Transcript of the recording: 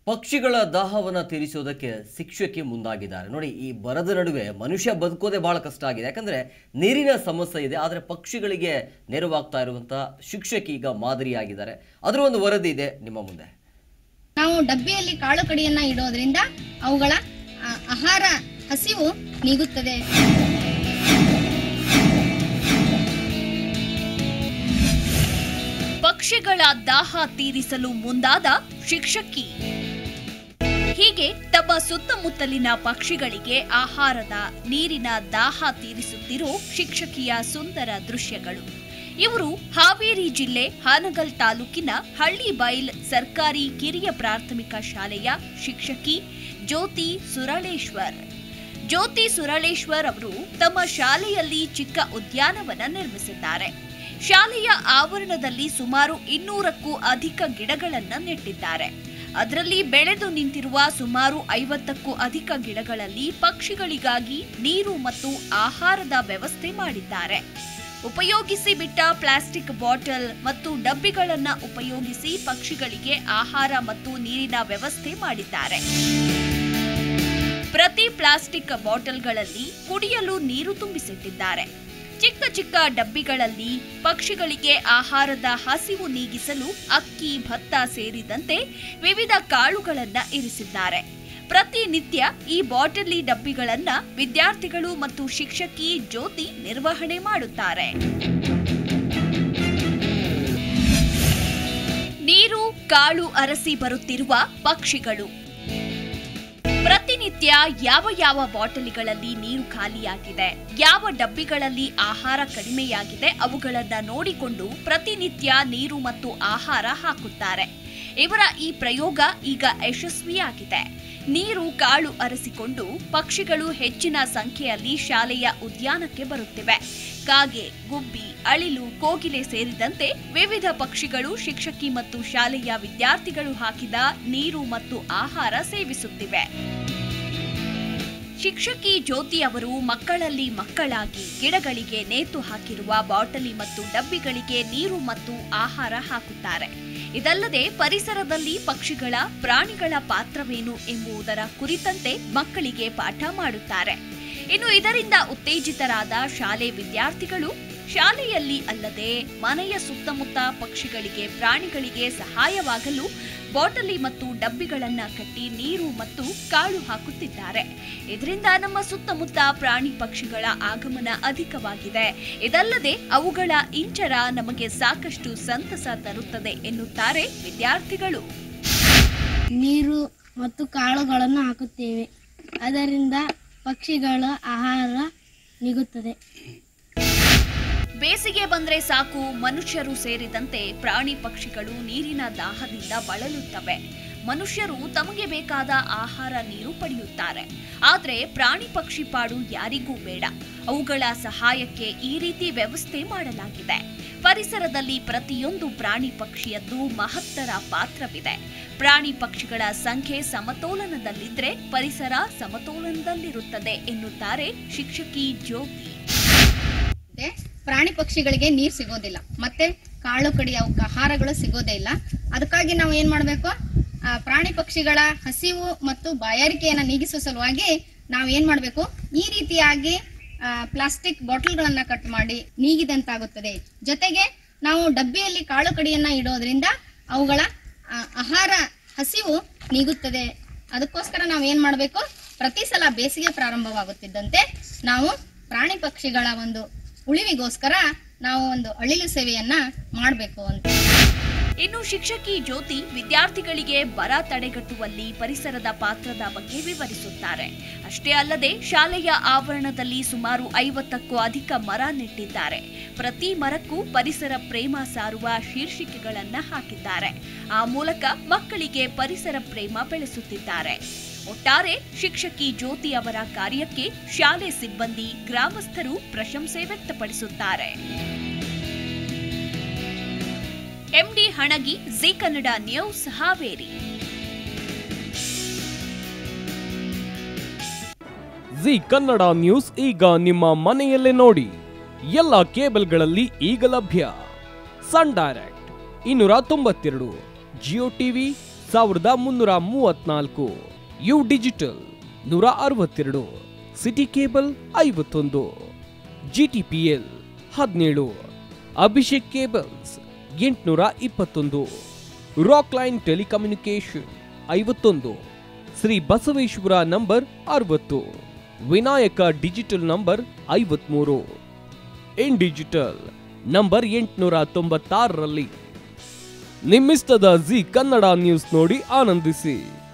ಪಕ್ಷಿಗಳ ದಾಹವನ್ನು ತೀರಿಸೋದಕ್ಕೆ ಶಿಕ್ಷಕಿ ಮುಂದಾಗಿದ್ದಾರೆ ನೋಡಿ ಈ ಬರದ ನಡುವೆ ಮನುಷ್ಯ ಬದುಕೋದೇ ಬಹಳ ಕಷ್ಟ ಆಗಿದೆ ಯಾಕಂದ್ರೆ ನೀರಿನ ಸಮಸ್ಯೆ ಇದೆ ಆದರೆ ಪಕ್ಷಿಗಳಿಗೆ ನೆರವಾಗ್ತಾ ಇರುವಂತ ಶಿಕ್ಷಕಿ ಈಗ ಮಾದರಿಯಾಗಿದ್ದಾರೆ ಅದರ ಒಂದು ವರದಿ ಇದೆ ನಿಮ್ಮ ಮುಂದೆ ನಾವು ಡಬ್ಬಿಯಲ್ಲಿ ಕಾಳು ಕಡಿಯನ್ನ ಇಡೋದ್ರಿಂದ ಅವುಗಳ ಆ, ಆಹಾರ ಹಸಿವು ನೀಗುತ್ತದೆ ಪಕ್ಷಿಗಳ ದಾಹ ತೀರಿಸಲು ಮುಂದಾದ ಶಿಕ್ಷಕಿ ಹೀಗೆ ತಮ್ಮ ಸುತ್ತಮುತ್ತಲಿನ ಪಕ್ಷಿಗಳಿಗೆ ಆಹಾರದ ನೀರಿನ ದಾಹ ತೀರಿಸುತ್ತಿರೋ ಶಿಕ್ಷಕಿಯ ಸುಂದರ ದೃಶ್ಯಗಳು ಇವರು ಹಾವೇರಿ ಜಿಲ್ಲೆ ಹಾನಗಲ್ ತಾಲೂಕಿನ ಹಳ್ಳಿಬೈಲ್ ಸರ್ಕಾರಿ ಕಿರಿಯ ಪ್ರಾಥಮಿಕ ಶಾಲೆಯ ಶಿಕ್ಷಕಿ ಜ್ಯೋತಿ ಸುರಳೇಶ್ವರ್ ಜ್ಯೋತಿ ಸುರಳೇಶ್ವರ್ ಅವರು ತಮ್ಮ ಶಾಲೆಯಲ್ಲಿ ಚಿಕ್ಕ ಉದ್ಯಾನವನ ನಿರ್ಮಿಸಿದ್ದಾರೆ ಶಾಲೆಯ ಆವರಣದಲ್ಲಿ ಸುಮಾರು ಇನ್ನೂರಕ್ಕೂ ಅಧಿಕ ಗಿಡಗಳನ್ನ ನೆಟ್ಟಿದ್ದಾರೆ ಅದರಲ್ಲಿ ಬೆಳೆದು ನಿಂತಿರುವ ಸುಮಾರು ಐವತ್ತಕ್ಕೂ ಅಧಿಕ ಗಿಡಗಳಲ್ಲಿ ಪಕ್ಷಿಗಳಿಗಾಗಿ ನೀರು ಮತ್ತು ಆಹಾರದ ವ್ಯವಸ್ಥೆ ಮಾಡಿದ್ದಾರೆ ಉಪಯೋಗಿಸಿ ಬಿಟ್ಟ ಪ್ಲಾಸ್ಟಿಕ್ ಬಾಟಲ್ ಮತ್ತು ಡಬ್ಬಿಗಳನ್ನ ಉಪಯೋಗಿಸಿ ಪಕ್ಷಿಗಳಿಗೆ ಆಹಾರ ಮತ್ತು ನೀರಿನ ವ್ಯವಸ್ಥೆ ಮಾಡಿದ್ದಾರೆ ಪ್ರತಿ ಪ್ಲಾಸ್ಟಿಕ್ ಬಾಟಲ್ಗಳಲ್ಲಿ ಕುಡಿಯಲು ನೀರು ತುಂಬಿಸಿಟ್ಟಿದ್ದಾರೆ ಚಿಕ್ಕ ಚಿಕ್ಕ ಡಬ್ಬಿಗಳಲ್ಲಿ ಪಕ್ಷಿಗಳಿಗೆ ಆಹಾರದ ಹಸಿವು ನೀಗಿಸಲು ಅಕ್ಕಿ ಭತ್ತ ಸೇರಿದಂತೆ ವಿವಿಧ ಕಾಳುಗಳನ್ನ ಇರಿಸಿದ್ದಾರೆ ಪ್ರತಿನಿತ್ಯ ಈ ಬಾಟಲಿ ಡಬ್ಬಿಗಳನ್ನ ವಿದ್ಯಾರ್ಥಿಗಳು ಮತ್ತು ಶಿಕ್ಷಕಿ ಜ್ಯೋತಿ ನಿರ್ವಹಣೆ ಮಾಡುತ್ತಾರೆ ನೀರು ಕಾಳು ಅರಸಿ ಬರುತ್ತಿರುವ ಪಕ್ಷಿಗಳು ಪ್ರತಿನಿತ್ಯ ಯಾವ ಯಾವ ಬಾಟಲಿಗಳಲ್ಲಿ ನೀರು ಖಾಲಿಯಾಗಿದೆ ಯಾವ ಡಬ್ಬಿಗಳಲ್ಲಿ ಆಹಾರ ಕಡಿಮೆಯಾಗಿದೆ ಅವುಗಳನ್ನ ನೋಡಿಕೊಂಡು ಪ್ರತಿನಿತ್ಯ ನೀರು ಮತ್ತು ಆಹಾರ ಹಾಕುತ್ತಾರೆ ಇವರ ಈ ಪ್ರಯೋಗ ಈಗ ಯಶಸ್ವಿಯಾಗಿದೆ ನೀರು ಕಾಳು ಅರಸಿಕೊಂಡು ಪಕ್ಷಿಗಳು ಹೆಚ್ಚಿನ ಸಂಖ್ಯೆಯಲ್ಲಿ ಶಾಲೆಯ ಉದ್ಯಾನಕ್ಕೆ ಬರುತ್ತಿವೆ ಕಾಗೆ ಗುಬ್ಬಿ ಅಳಿಲು ಕೋಗಿಲೆ ಸೇರಿದಂತೆ ವಿವಿಧ ಪಕ್ಷಿಗಳು ಶಿಕ್ಷಕಿ ಮತ್ತು ಶಾಲೆಯ ವಿದ್ಯಾರ್ಥಿಗಳು ಹಾಕಿದ ನೀರು ಮತ್ತು ಆಹಾರ ಸೇವಿಸುತ್ತಿವೆ ಶಿಕ್ಷಕಿ ಜ್ಯೋತಿ ಅವರು ಮಕ್ಕಳಲ್ಲಿ ಮಕ್ಕಳಾಗಿ ಗಿಡಗಳಿಗೆ ನೇತು ಹಾಕಿರುವ ಬಾಟಲಿ ಮತ್ತು ಡಬ್ಬಿಗಳಿಗೆ ನೀರು ಮತ್ತು ಆಹಾರ ಹಾಕುತ್ತಾರೆ ಇದಲ್ಲದೆ ಪರಿಸರದಲ್ಲಿ ಪಕ್ಷಿಗಳ ಪ್ರಾಣಿಗಳ ಪಾತ್ರವೇನು ಎಂಬುದರ ಕುರಿತಂತೆ ಮಕ್ಕಳಿಗೆ ಪಾಠ ಮಾಡುತ್ತಾರೆ ಇನ್ನು ಇದರಿಂದ ಉತ್ತೇಜಿತರಾದ ಶಾಲೆ ವಿದ್ಯಾರ್ಥಿಗಳು ಶಾಲೆಯಲ್ಲಿ ಅಲ್ಲದೆ ಮನೆಯ ಸುತ್ತಮುತ್ತ ಪಕ್ಷಿಗಳಿಗೆ ಪ್ರಾಣಿಗಳಿಗೆ ಸಹಾಯವಾಗಲು ಬಾಟಲಿ ಮತ್ತು ಡಬ್ಬಿಗಳನ್ನ ಕಟ್ಟಿ ನೀರು ಮತ್ತು ಕಾಳು ಹಾಕುತ್ತಿದ್ದಾರೆ ಇದರಿಂದ ನಮ್ಮ ಸುತ್ತಮುತ್ತ ಪ್ರಾಣಿ ಪಕ್ಷಿಗಳ ಆಗಮನ ಅಧಿಕವಾಗಿದೆ ಇದಲ್ಲದೆ ಅವುಗಳ ಇಂಚರ ನಮಗೆ ಸಾಕಷ್ಟು ಸಂತಸ ತರುತ್ತದೆ ಎನ್ನುತ್ತಾರೆ ವಿದ್ಯಾರ್ಥಿಗಳು ನೀರು ಮತ್ತು ಕಾಳುಗಳನ್ನು ಹಾಕುತ್ತೇವೆ ಅದರಿಂದ ಪಕ್ಷಿಗಳ ಆಹಾರ ನಿಗುತ್ತದೆ ಬೇಸಿಗೆ ಬಂದ್ರೆ ಸಾಕು ಮನುಷ್ಯರು ಸೇರಿದಂತೆ ಪ್ರಾಣಿ ಪಕ್ಷಿಗಳು ನೀರಿನ ದಾಹದಿಂದ ಬಳಲುತ್ತವೆ ಮನುಷ್ಯರು ತಮಗೆ ಬೇಕಾದ ಆಹಾರ ನೀರು ಪಡೆಯುತ್ತಾರೆ ಆದ್ರೆ ಪ್ರಾಣಿ ಪಕ್ಷಿ ಪಾಡು ಯಾರಿಗೂ ಬೇಡ ಅವುಗಳ ಸಹಾಯಕ್ಕೆ ಈ ರೀತಿ ವ್ಯವಸ್ಥೆ ಮಾಡಲಾಗಿದೆ ಪರಿಸರದಲ್ಲಿ ಪ್ರತಿಯೊಂದು ಪ್ರಾಣಿ ಪಕ್ಷಿಯದ್ದು ಮಹತ್ತರ ಪಾತ್ರವಿದೆ ಪ್ರಾಣಿ ಪಕ್ಷಿಗಳ ಸಂಖ್ಯೆ ಸಮತೋಲನದಲ್ಲಿದ್ರೆ ಪರಿಸರ ಸಮತೋಲನದಲ್ಲಿರುತ್ತದೆ ಎನ್ನುತ್ತಾರೆ ಶಿಕ್ಷಕಿ ಜ್ಯೋತಿ ಮತ್ತೆ ಪ್ರಾಣಿ ಪಕ್ಷಿಗಳಿಗೆ ನೀರ್ ಸಿಗೋದಿಲ್ಲ ಮತ್ತೆ ಕಾಳು ಕಡಿ ಅವಕ್ಕೆ ಆಹಾರಗಳು ಸಿಗೋದೇ ಇಲ್ಲ ಅದಕ್ಕಾಗಿ ನಾವು ಏನ್ ಮಾಡ್ಬೇಕು ಆ, ಪ್ರಾಣಿ ಪಕ್ಷಿಗಳ ಹಸಿವು ಮತ್ತು ಬಾಯಾರಿಕೆಯನ್ನ ನೀಗಿಸುವ ಸಲುವಾಗಿ ನಾವು ಏನ್ ಮಾಡ್ಬೇಕು ಈ ರೀತಿಯಾಗಿ ಪ್ಲಾಸ್ಟಿಕ್ ಬಾಟಲ್ಗಳನ್ನ ಕಟ್ ಮಾಡಿ ನೀಗಿದಂತಾಗುತ್ತದೆ ಜೊತೆಗೆ ನಾವು ಡಬ್ಬಿಯಲ್ಲಿ ಕಾಳು ಕಡಿಯನ್ನ ಇಡೋದ್ರಿಂದ ಅವುಗಳ ಆ, ಆಹಾರ ಹಸಿವು ನೀಗುತ್ತದೆ ಅದಕ್ಕೋಸ್ಕರ ನಾವು ಏನ್ ಮಾಡ್ಬೇಕು ಪ್ರತಿ ಸಲ ಬೇಸಿಗೆ ಪ್ರಾರಂಭವಾಗುತ್ತಿದ್ದಂತೆ ನಾವು ಪ್ರಾಣಿ ಪಕ್ಷಿಗಳ ಒಂದು ಉಳಿವಿಗೋಸ್ಕರ ನಾವು ಒಂದು ಅಳಿಲು ಸೇವೆಯನ್ನ ಮಾಡಬೇಕು ಅಂತ ಇನ್ನು ಶಿಕ್ಷಕಿ ಜ್ಯೋತಿ ವಿದ್ಯಾರ್ಥಿಗಳಿಗೆ ಬರ ತಡೆಗಟ್ಟುವಲ್ಲಿ ಪರಿಸರದ ಪಾತ್ರದ ಬಗ್ಗೆ ವಿವರಿಸುತ್ತಾರೆ ಅಷ್ಟೇ ಅಲ್ಲದೆ ಶಾಲೆಯ ಆವರಣದಲ್ಲಿ ಸುಮಾರು ಐವತ್ತಕ್ಕೂ ಅಧಿಕ ಮರ ನೆಟ್ಟಿದ್ದಾರೆ ಪ್ರತಿ ಮರಕ್ಕೂ ಪರಿಸರ ಪ್ರೇಮ ಸಾರುವ ಶೀರ್ಷಿಕೆಗಳನ್ನ ಹಾಕಿದ್ದಾರೆ ಆ ಮೂಲಕ ಮಕ್ಕಳಿಗೆ ಪರಿಸರ ಪ್ರೇಮ ಬೆಳೆಸುತ್ತಿದ್ದಾರೆ ಒಟ್ಟಾರೆ ಶಿಕ್ಷಕಿ ಜ್ಯೋತಿ ಅವರ ಕಾರ್ಯಕ್ಕೆ ಶಾಲೆ ಸಿಬ್ಬಂದಿ ಗ್ರಾಮಸ್ಥರು ಪ್ರಶಂಸೆ ವ್ಯಕ್ತಪಡಿಸುತ್ತಾರೆ MD Hanagi Zee Kannada news Haveri Zee Kannada news ಈಗ ನಿಮ್ಮ ಮನೆಯಲ್ಲೇ ನೋಡಿ ಎಲ್ಲ ಕೇಬಲ್ಗಳಲ್ಲಿ ಈಗ ಲಭ್ಯ ಸನ್ ಡೈರೆಕ್ಟ್ ಇನ್ನೂರ ತೊಂಬತ್ತೆರಡು ಜಿಯೋ ಟಿವಿ ಸಾವಿರದ ಮುನ್ನೂರ ಮೂವತ್ನಾಲ್ಕು ಯು ಡಿಜಿಟಲ್ ನೂರ ಅರವತ್ತೆರಡು ಸಿಟಿ ಕೇಬಲ್ ಐವತ್ತೊಂದು ಜಿಟಿಪಿಎಲ್ ಹದಿನೇಳು ಅಭಿಷೇಕ್ ಕೇಬಲ್ಸ್ ಎಂಟುನೂರ ಇಪ್ಪತ್ತೊಂದು ರಾಕ್ ಲೈನ್ ಟೆಲಿಕಮ್ಯುನಿಕೇಶನ್ ಐವತ್ತೊಂದು ಶ್ರೀ ಬಸವೇಶ್ವರ ನಂಬರ್ ಅರವತ್ತು ವಿನಾಯಕ ಡಿಜಿಟಲ್ ನಂಬರ್ ಐವತ್ಮೂರು ಇನ್ ಡಿಜಿಟಲ್ ನಂಬರ್ ಎಂಟುನೂರ ತೊಂಬತ್ತಾರರಲ್ಲಿ ನಿಮ್ಮಿಸ್ತದ ಜಿ ಕನ್ನಡ ನ್ಯೂಸ್ ನೋಡಿ ಆನಂದಿಸಿ